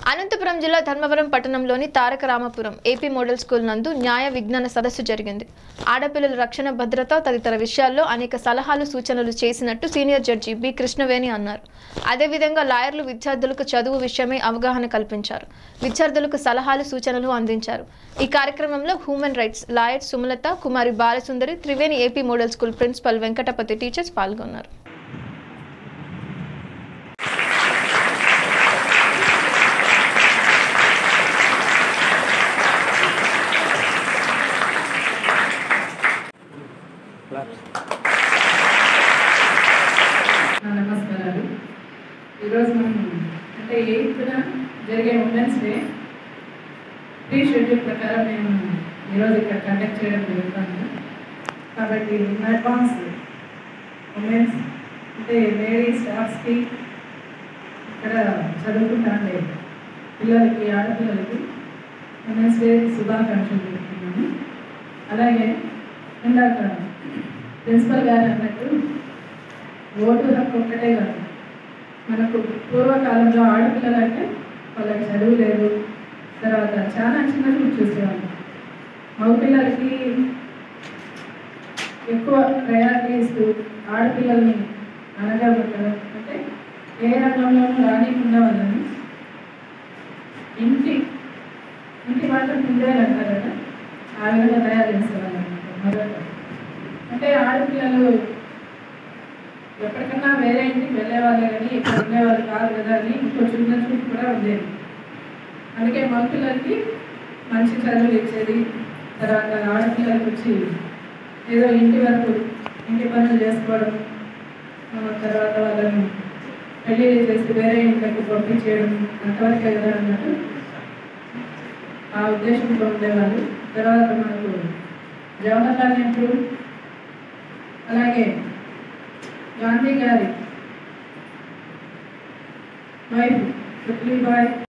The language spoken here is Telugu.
అనంతపురం జిల్లా ధర్మవరం పట్టణంలోని Taraka Ramapuram AP model school నందు న్యాయ విజ్ఞాన సదస్సు జరిగింది ఆడపిల్లల రక్షణ భద్రత తదితర విషయాల్లో అనేక సలహాలు సూచనలు చేసినట్టు సీనియర్ జడ్జి బి కృష్ణవేణి అన్నారు అదేవిధంగా లాయర్లు విద్యార్థులకు చదువు విషయమై అవగాహన కల్పించారు విద్యార్థులకు సలహాలు సూచనలు అందించారు ఈ కార్యక్రమంలో human rights lawyer Sumalatha Kumari Balasundari Triveni AP model school principal Venkatapathi teachers పాల్గొన్నారు నా నమస్కారాలు ఈరోజు మనం అంటే ఎయిత్న జరిగే ఉమెన్స్ డే ప్రీ షెడ్యూల్ ప్రకారం మేము ఈరోజు ఇక్కడ కండక్ట్ చేయడం జరుగుతుంది కాబట్టి ఇన్ అడ్వాన్స్ ఉమెన్స్ అంటే లేడీ స్టాఫ్స్కి ఇక్కడ చదువుకుంటాండే పిల్లలకి ఆడపిల్లలకి ఉమెన్స్ డే శుభాకాంక్షలు చెప్తున్నాను అలాగే ఇందాక ప్రిన్సిపల్ గారు అన్నట్టు ఓటు హక్కు ఒక్కటే కాదు మనకు పూర్వకాలంలో ఆడపిల్లలు అంటే వాళ్ళకి చదువు లేదు తర్వాత చాలా చిన్న చూపు చూసేవాళ్ళు మగపిల్లలకి ఎక్కువ ప్రయారిటీ ఇస్తూ ఆడపిల్లల్ని అనగబెట్టడం అంటే ఏ రంగంలోనూ రానికుండా వాళ్ళని ఇంటి ఇంటి మాట ముందే అంటారు కదా ఆ విధంగా తయారు చేసేవాళ్ళు అనమాట మొదట అంటే ఆడపిల్లలు ఎప్పటికన్నా వేరే ఇంటికి వెళ్ళేవాళ్ళే కానీ ఇక్కడ ఉండేవాళ్ళు కాదు కదా అని ఇంకో చిన్న చూపు కూడా ఉండేది అందుకే మగపిల్లలకి మంచి చదువులు ఇచ్చేది తర్వాత ఆడపిల్లలకి వచ్చి ఏదో ఇంటి వరకు ఇంటి పనులు చేసుకోవడం ఆ, తర్వాత వాళ్ళని పెళ్లి చేసి వేరే ఇంట్లోకి పంపించేయడం అంతవరకే కదా అన్నట్టు ఆ ఉద్దేశంతో ఉండేవాళ్ళు తర్వాత మనకు జవహర్లాల్ నెహ్రూ అలాగే గాంధీ గారి వైఫ్ పుత్లీబాయ్